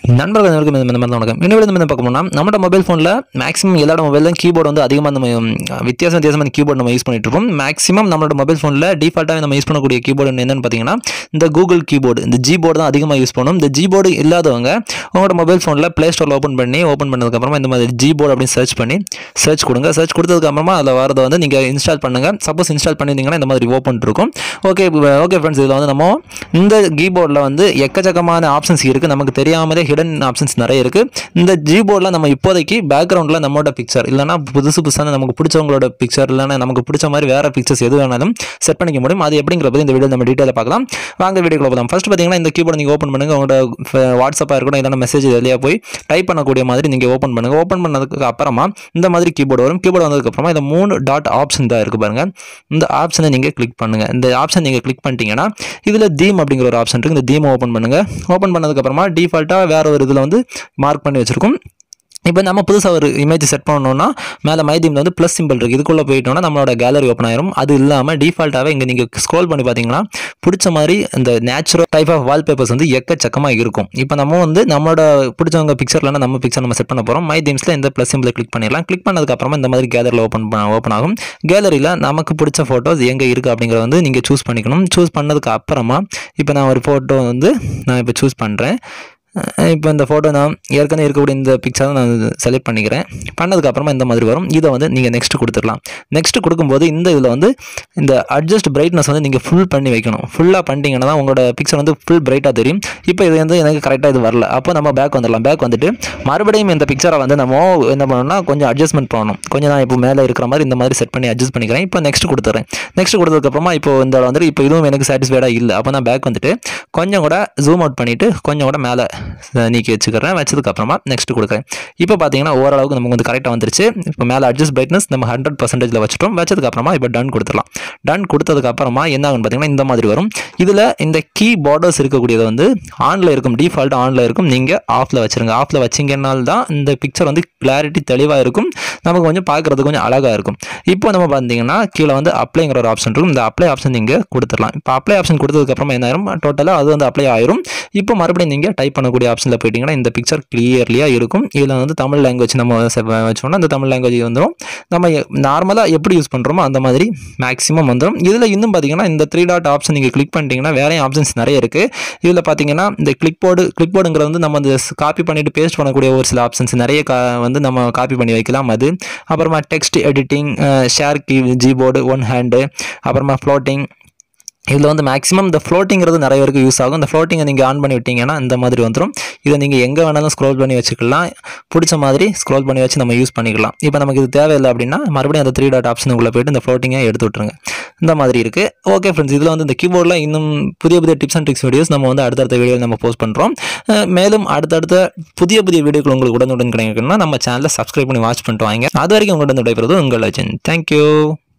நண்பர்கள் அனைவருக்கும் இந்த மாதிரி வணக்கம் இன்னும் இந்த பார்க்க போனால் நம்மளோட மொபைல் ஃபோனில் மேக்ஸிமம் எல்லாரோட மொபைலும் கீபோர்டு வந்து அதிகமாக நம்ம ம், வித்தியாச வித்தியாசமான கீபோர்டு நம்ம யூஸ் பண்ணிட்டு இருப்போம் மேக்ஸிமம் நம்மளோட மொபைல் ஃபோனில் டிஃபால்ட்டாக நம்ம யூஸ் பண்ணக்கூடிய கீபோர்டு என்னன்னு பார்த்தீங்கன்னா இந்த கூகுள் கீபோர்டு இந்த ஜி போர்டு தான் அதிகமாக யூஸ் பண்ணும் இந்த ஜி போர்டு இல்லாதவங்க உங்களோட மொபைல் ஃபோனில் ப்ளே ஸ்டோரில் ஓப்பன் பண்ணி ஓப்பன் பண்ணதுக்கப்புறமா இந்த மாதிரி ஜி போர்டு அப்படின்னு சர்ச் பண்ணி சர்ச் கொடுங்க சர்ச் கொடுத்ததுக்கப்புறமா அதில் வரதை வந்து நீங்கள் இன்ஸ்டால் பண்ணுங்கள் சப்போஸ் இன்ஸ்டால் பண்ணியிருந்தீங்கன்னா இந்த மாதிரி ஓப்பன் இருக்கும் ஓகே ஓகே ஃப்ரெண்ட்ஸ் இதில் வந்து நம்ம இந்த கீபோர்டில் வந்து எக்கச்சக்கமான ஆப்ஷன்ஸ் இருக்குது நமக்கு தெரியாமலே ஹிடன் ஆப்ஷன்ஸ் நிறைய இருக்குது இந்த ஜீபோர்டில் நம்ம இப்போதைக்கு பேக்ரவுண்டில் நம்மளோட பிக்சர் இல்லைனா புதுசு புதுசான நமக்கு பிடிச்சவங்களோட பிக்சர் இல்லைனா நமக்கு பிடிச்ச மாதிரி வேறு பிக்சர்ஸ் எது வேணாலும் செட் பண்ணிக்க முடியும் அது எப்படிங்கிற பற்றி இந்த வீடியோ நம்ம டீட்டெயிலாக பார்க்கலாம் வாங்க வீடியோக்குள்ள போகலாம் ஃபர்ஸ்ட் பார்த்தீங்கன்னா இந்த கீபோர்டு நீங்கள் ஓப்பன் பண்ணுங்கள் உங்களோட வாட்ஸ்அப்பாக இருக்கட்டும் இல்லைனா மெசேஜ் வெளியே போய் டைப் பண்ணக்கூடிய மாதிரி நீங்கள் ஓப்பன் பண்ணுங்கள் ஓப்பன் பண்ணதுக்கு அப்புறமா இந்த மாதிரி கீபோர்டு வரும் கீபோர்டு வந்ததுக்கப்புறமா இந்த மூணு டாட் ஆப்ஷன் தான் இருக்குது பாருங்கள் இந்த ஆப்ஷனை நீங்கள் கிளிக் பண்ணுங்கள் இந்த ஆப்ஷன் நீங்கள் கிளிக் பண்ணிட்டீங்கன்னா இதில் தீம் அப்படிங்கிற ஒரு ஆப்ஷன் இருக்குது இந்த தீமை ஓப்பன் பண்ணுங்கள் ஓப்பன் பண்ணதுக்கப்புறமா டிஃபால்ட்டாக வேற ஒரு இதில் வந்து மார்க் பண்ணி வச்சிருக்கும் இப்போ நம்ம புதுசாக ஒரு இமேஜ் செட் பண்ணணும்னா மேலே மை தீமில் வந்து ப்ளஸ் சிம்பிள் இருக்குது இதுக்குள்ளே போயிட்டோம்னா நம்மளோட கேலரி ஓப்பன் ஆயிரும் அது இல்லாமல் டிஃபால்ட்டாகவே இங்கே நீங்கள் ஸ்க்ரோல் பண்ணி பார்த்தீங்கன்னா பிடிச்ச மாதிரி இந்த நேச்சுரல் டைப் ஆஃப் வால்பேப்பர்ஸ் வந்து எக்கச்சக்கமாக இருக்கும் இப்போ நம்ம வந்து நம்மளோட பிடிச்சவங்க பிக்சர்லனா நம்ம பிக்சர் நம்ம செட் பண்ண போகிறோம் மை தீம்ஸில் இந்த ப்ளஸ் சிம்பிளை கிளிக் பண்ணிடலாம் கிளிக் பண்ணதுக்கப்புறமா இந்த மாதிரி கேலரியில் ஓப்பன் ஓப்பன் ஆகும் கேலரியில் நமக்கு பிடிச்ச ஃபோட்டோஸ் எங்கே இருக்குது அப்படிங்கிறத வந்து நீங்கள் சூஸ் பண்ணிக்கணும் சூஸ் பண்ணதுக்கு அப்புறமா இப்போ நான் ஒரு ஃபோட்டோ வந்து நான் இப்போ சூஸ் பண்ணுறேன் இப்போ இந்த ஃபோட்டோ நான் ஏற்கனவே இருக்கக்கூடிய இந்த பிக்சரை நான் செலக்ட் பண்ணிக்கிறேன் பண்ணதுக்கப்புறமா இந்த மாதிரி வரும் இதை வந்து நீங்கள் நெக்ஸ்ட் கொடுத்துடலாம் நெக்ஸ்ட் கொடுக்கும்போது இந்த இதில் வந்து இந்த அட்ஜஸ்ட் பிரைட்னஸ் வந்து நீங்கள் ஃபுல் பண்ணி வைக்கணும் ஃபுல்லாக பண்ணிட்டீங்கன்னா தான் உங்களோட பிக்சர் வந்து ஃபுல் பிரைட்டாக தெரியும் இப்போ இது வந்து எனக்கு கரெக்டாக இது வரல அப்போ நம்ம பேக் வந்துடலாம் பேக் வந்துட்டு மறுபடியும் இந்த பிக்சரை வந்து நம்ம என்ன பண்ணணும்னா கொஞ்சம் அட்ஜஸ்ட்மெண்ட் பண்ணணும் கொஞ்சம் நான் இப்போ மேலே இருக்கிற மாதிரி இந்த மாதிரி செட் பண்ணி அட்ஜஸ்ட் பண்ணிக்கிறேன் இப்போ நெக்ஸ்ட் கொடுத்துறேன் நெக்ஸ்ட் கொடுத்ததுக்கப்புறமா இப்போ இந்த வந்துட்டு இப்போ இதுவும் எனக்கு சாட்டிஸ்ஃபைடாக இல்லை அப்போ நான் பேக் வந்துட்டு கொஞ்சம் கூட ஜூம் அவுட் பண்ணிவிட்டு கொஞ்சம் கூட மேலே நீக்கி வச்சுக்கிறேன் வச்சதுக்கப்புறமா நெக்ஸ்ட் கொடுக்குறேன் இப்போ பார்த்தீங்கன்னா ஓரளவுக்கு நமக்கு வந்து கரெக்டாக வந்துருச்சு இப்போ மேலே அட்ஜஸ்ட் பிரைட்னஸ் நம்ம ஹண்ட்ரட் பர்சன்டேஜில் வச்சுட்டோம் வச்சதுக்கப்புறமா இப்போ டன் கொடுத்துடலாம் டன் கொடுத்ததுக்கப்புறமா என்ன ஆகும்னு பார்த்தீங்கன்னா இந்த மாதிரி வரும் இதில் இந்த கீ பார்டர்ஸ் இருக்கக்கூடியது வந்து ஆனில் இருக்கும் டிஃபால்ட் ஆனில் இருக்கும் நீங்கள் ஆஃபில் வச்சுருங்க ஆஃபில் வச்சிங்கனால் தான் இந்த பிக்சர் வந்து கிளாரிட்டி தெளிவாக இருக்கும் நமக்கு கொஞ்சம் பார்க்குறது கொஞ்சம் அழகாக இருக்கும் இப்போ நம்ம பார்த்தீங்கன்னா கீழே வந்து அப்ளைங்கிற ஒரு ஆப்ஷன் இருக்கும் இந்த அப்ளை ஆப்ஷன் நீங்கள் கொடுத்துடலாம் இப்போ அப்ளை ஆப்ஷன் கொடுத்ததுக்கப்புறமா என்ன ஆயிரும் டோட்டலாக அது வந்து அப்ளை ஆயிரும் இப்போ மறுபடியும் நீங்கள் டைப் பண்ணக்கூடிய ஆப்ஷனில் போயிட்டீங்கன்னா இந்த பிக்சர் கிளியர்லியாக இருக்கும் இதில் வந்து தமிழ் லாங்குவேஜ் நம்ம செ- வச்சோம்னா அந்த தமிழ் லாங்குவேஜ் வந்துடும் நம்ம நார்மலாக எப்படி யூஸ் பண்ணுறோமோ அந்த மாதிரி மேக்ஸிமம் வந்துடும் இதில் இன்னும் பார்த்தீங்கன்னா இந்த த்ரீ டாட் ஆப்ஷன் நீங்கள் கிளிக் பண்ணிட்டீங்கன்னா வேறையும் ஆப்ஷன்ஸ் நிறைய இருக்குது இதில் பார்த்தீங்கன்னா இந்த கிளிக் போர்டு கிளிக் போர்டுங்கிறது வந்து நம்ம இந்த காப்பி பண்ணிட்டு பேஸ்ட் பண்ணக்கூடிய ஒரு சில ஆப்ஷன்ஸ் நிறைய கா வந்து நம்ம காப்பி பண்ணி வைக்கலாம் அது அப்புறமா text editing share key Gboard one hand அப்புறமா ஃப்ளோட்டிங் இதில் வந்து மேக்ஸிமம் இந்த ஃப்ளோட்டிங்கிறது நிறைய பேருக்கு யூஸ் ஆகும் இந்த ஃப்ளோட்டிங்கை நீங்கள் ஆன் பண்ணி விட்டீங்கன்னா இந்த மாதிரி வந்துடும் இதை நீங்கள் எங்கே வேணாலும் ஸ்க்ரோல் பண்ணி வச்சுக்கலாம் பிடிச்ச மாதிரி ஸ்க்ரோல் பண்ணி வச்சு நம்ம யூஸ் பண்ணிக்கலாம் இப்போ நமக்கு இது தேவையில்லை அப்படின்னா மறுபடியும் அந்த த்ரீ டாட் ஆப்ஷனுக்குள்ளே போயிட்டு இந்த ஃப்ளோட்டிங்கை எடுத்து விட்ருங்க இந்த மாதிரி இருக்குது ஓகே ஃப்ரெண்ட்ஸ் இதில் வந்து இந்த கீபோர்டில் இன்னும் புதிய புதிய டிப்ஸ் அண்ட் ட்ரிக்ஸ் வீடியோஸ் நம்ம வந்து அடுத்தடுத்த வீடியோ நம்ம போஸ்ட் பண்ணுறோம் அஹ் மேலும் அடுத்தடுத்த புதிய புதிய வீடியோக்கள் உங்களுக்கு உடனுடன் கிடைக்கணும்னா நம்ம சேனலை சப்ஸ்கிரைப் பண்ணி வாட்ச் பண்ணிட்டு வாங்க அது வரைக்கும் உங்களுடன் விடைபெறுவது உங்கள் அஜன் தேங்க்யூ